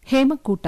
ಹೇಮಕೂಟ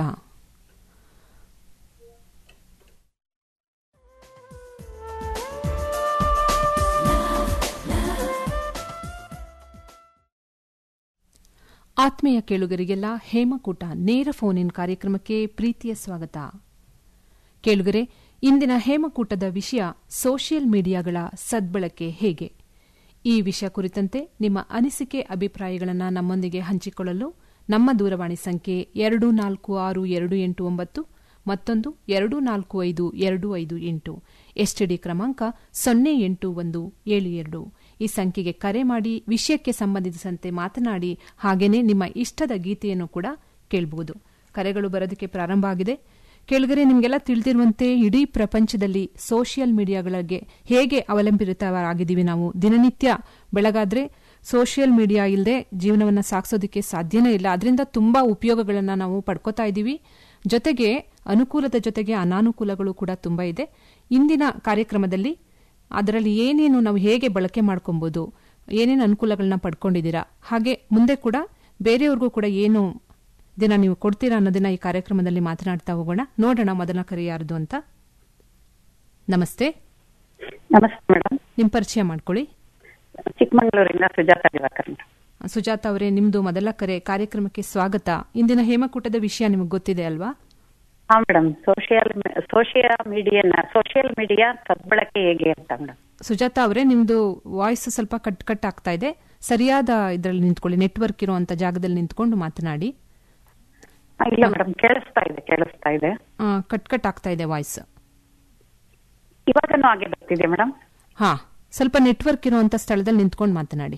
ಆತ್ಮೀಯ ಕೇಳುಗರಿಗೆಲ್ಲ ಹೇಮಕೂಟ ನೇರ ಫೋನ್ ಇನ್ ಕಾರ್ಯಕ್ರಮಕ್ಕೆ ಪ್ರೀತಿಯ ಸ್ವಾಗತ ಕೇಳುಗರೆ ಇಂದಿನ ಹೇಮಕೂಟದ ವಿಷಯ ಸೋಷಿಯಲ್ ಮೀಡಿಯಾಗಳ ಸದ್ಬಳಕೆ ಹೇಗೆ ಈ ವಿಷಯ ಕುರಿತಂತೆ ನಿಮ್ಮ ಅನಿಸಿಕೆ ಅಭಿಪ್ರಾಯಗಳನ್ನು ನಮ್ಮೊಂದಿಗೆ ಹಂಚಿಕೊಳ್ಳಲು ನಮ್ಮ ದೂರವಾಣಿ ಸಂಖ್ಯೆ ಎರಡು ನಾಲ್ಕು ಆರು ಎರಡು ಎಂಟು ಒಂಬತ್ತು ಮತ್ತೊಂದು ಎರಡು ನಾಲ್ಕು ಐದು ಎರಡು ಐದು ಎಂಟು ಎಸ್ಟಿಡಿ ಕ್ರಮಾಂಕ ಸೊನ್ನೆ ಎಂಟು ಒಂದು ಏಳು ಎರಡು ಈ ಸಂಖ್ಯೆಗೆ ಕರೆ ಮಾಡಿ ವಿಷಯಕ್ಕೆ ಸಂಬಂಧಿಸಿದಂತೆ ಮಾತನಾಡಿ ಹಾಗೇನೇ ನಿಮ್ಮ ಇಷ್ಟದ ಗೀತೆಯನ್ನು ಕೂಡ ಕೇಳಬಹುದು ಕರೆಗಳು ಬರೋದಕ್ಕೆ ಪ್ರಾರಂಭ ಆಗಿದೆ ಕೆಳಗರೆ ನಿಮಗೆಲ್ಲ ತಿಳಿದಿರುವಂತೆ ಇಡೀ ಪ್ರಪಂಚದಲ್ಲಿ ಸೋಷಿಯಲ್ ಮೀಡಿಯಾಗಳಿಗೆ ಹೇಗೆ ಅವಲಂಬಿತರಾಗಿದ್ದೀವಿ ನಾವು ದಿನನಿತ್ಯ ಬೆಳಗಾದ್ರೆ ಸೋಷಿಯಲ್ ಮೀಡಿಯಾ ಇಲ್ಲದೆ ಜೀವನವನ್ನು ಸಾಗಿಸೋದಕ್ಕೆ ಸಾಧ್ಯನೇ ಇಲ್ಲ ಅದರಿಂದ ತುಂಬಾ ಉಪಯೋಗಗಳನ್ನು ನಾವು ಪಡ್ಕೋತಾ ಇದ್ದೀವಿ ಜೊತೆಗೆ ಅನುಕೂಲದ ಜೊತೆಗೆ ಅನಾನುಕೂಲಗಳು ಕೂಡ ತುಂಬಾ ಇದೆ ಇಂದಿನ ಕಾರ್ಯಕ್ರಮದಲ್ಲಿ ಅದರಲ್ಲಿ ಏನೇನು ನಾವು ಹೇಗೆ ಬಳಕೆ ಮಾಡ್ಕೊಬಹುದು ಏನೇನು ಅನುಕೂಲಗಳನ್ನ ಪಡ್ಕೊಂಡಿದ್ದೀರಾ ಹಾಗೆ ಮುಂದೆ ಕೂಡ ಬೇರೆಯವ್ರಿಗೂ ಕೂಡ ಏನು ದಿನ ನೀವು ಕೊಡ್ತೀರಾ ಅನ್ನೋದನ್ನ ಈ ಕಾರ್ಯಕ್ರಮದಲ್ಲಿ ಮಾತನಾಡ್ತಾ ಹೋಗೋಣ ನೋಡೋಣ ಮೊದಲ ಕರೆ ಯಾರ್ದು ಅಂತ ನಮಸ್ತೆ ನಮಸ್ತೆ ಮೇಡಮ್ ನಿಮ್ಮ ಪರಿಚಯ ಮಾಡ್ಕೊಳ್ಳಿ ಚಿಕ್ಕಮಗಳೂರಿಂದ ಸುಜಾತ ದಿವಾಕರ್ ಮೇಡಮ್. ಸುಜಾತ ಅವರೇ ನಿಮ್ದು ಮೊದಲ ಕರೆ ಕಾರ್ಯಕ್ರಮಕ್ಕೆ ಸ್ವಾಗತ ಇಂದಿನ ಹೇಮಕೂಟದ ವಿಷಯ ನಿಮಗೆ ಗೊತ್ತಿದೆ ಅಲ್ವಾ ಹಾ ಮೇಡಮ್ ಸೋಷಿಯಲ್ ಸೋಷಿಯಲ್ ಮೀಡಿಯಾನ ಸೋಷಿಯಲ್ ಮೀಡಿಯಾ ಸದ್ಬಳಕೆ ಹೇಗೆ ಅಂತ ಮೇಡಮ್ ಸುಜಾತ ಅವರೇ ನಿಮ್ದು ವಾಯ್ಸ್ ಸ್ವಲ್ಪ ಕಟ್ ಕಟ್ ಆಗ್ತಾ ಇದೆ ಸರಿಯಾದ ಇದರಲ್ಲಿ ನಿಂತ್ಕೊಳ್ಳಿ ನೆಟ್ವರ್ಕ್ ಇರುವಂತ ಜಾಗದಲ್ಲಿ ನಿಂತ್ಕೊಂಡು ಮಾತನಾಡಿ ಆ, ಇಲ್ಲ ಮೇಡಮ್ ಕೇಳಿಸ್ತಾ ಇದೆ ಕೇಳಿಸ್ತಾ ಇದೆ ಆ, ಕಟ್ ಕಟ್ ಆಗ್ತಾ ಇದೆ ವಾಯ್ಸ್ ಇವಾಗನೂ ಹಾಗೆ ಬರ್ತಿದೆ ಮೇಡಮ್ ಹಾ ಸ್ವಲ್ಪ ನೆಟ್ವರ್ಕ್ ಇರುವಂತ ಸ್ಥಳದಲ್ಲಿ ನಿಂತ್ಕೊಂಡು ಮಾತನಾಡಿ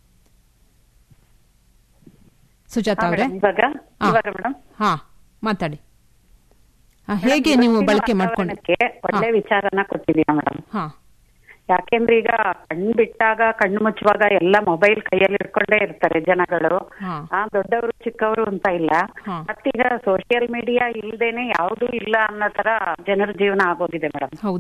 ಸುಜಾತ ಅವರೇ ಇವಾಗ ಆ. ಇವಾಗ ಮೇಡಮ್ ಹಾ ಮಾತಾಡಿ ಆ, ಹೇಗೆ ನೀವು ಬಳಕೆ ಮಾಡ್ಕೊಂಡು ಒಳ್ಳೆ ವಿಚಾರನ ಕೊಟ್ಟಿದ್ದೀರಾ ಮೇಡಮ್ ಹಾ ಯಾಕೆಂದ್ರೆ ಈಗ ಕಣ್ಣು ಬಿಟ್ಟಾಗ ಕಣ್ಣು ಮುಚ್ಚುವಾಗ ಎಲ್ಲ ಮೊಬೈಲ್ ಕೈಯಲ್ಲಿ ಇಟ್ಕೊಂಡೇ ಇರ್ತಾರೆ ಜನಗಳು ಹಾ ಆ ದೊಡ್ಡವರು ಚಿಕ್ಕವರು ಅಂತ ಇಲ್ಲ ಹಾ. ಮತ್ತೀಗ ಸೋಷಿಯಲ್ ಮೀಡಿಯಾ ಇಲ್ದೇನೆ ಯಾವ್ದೂ ಇಲ್ಲ ಅನ್ನೋ ತರ ಜನರ ಜೀವನ ಆಗೋಗಿದೆ ಮೇಡಮ್ ಹೌದು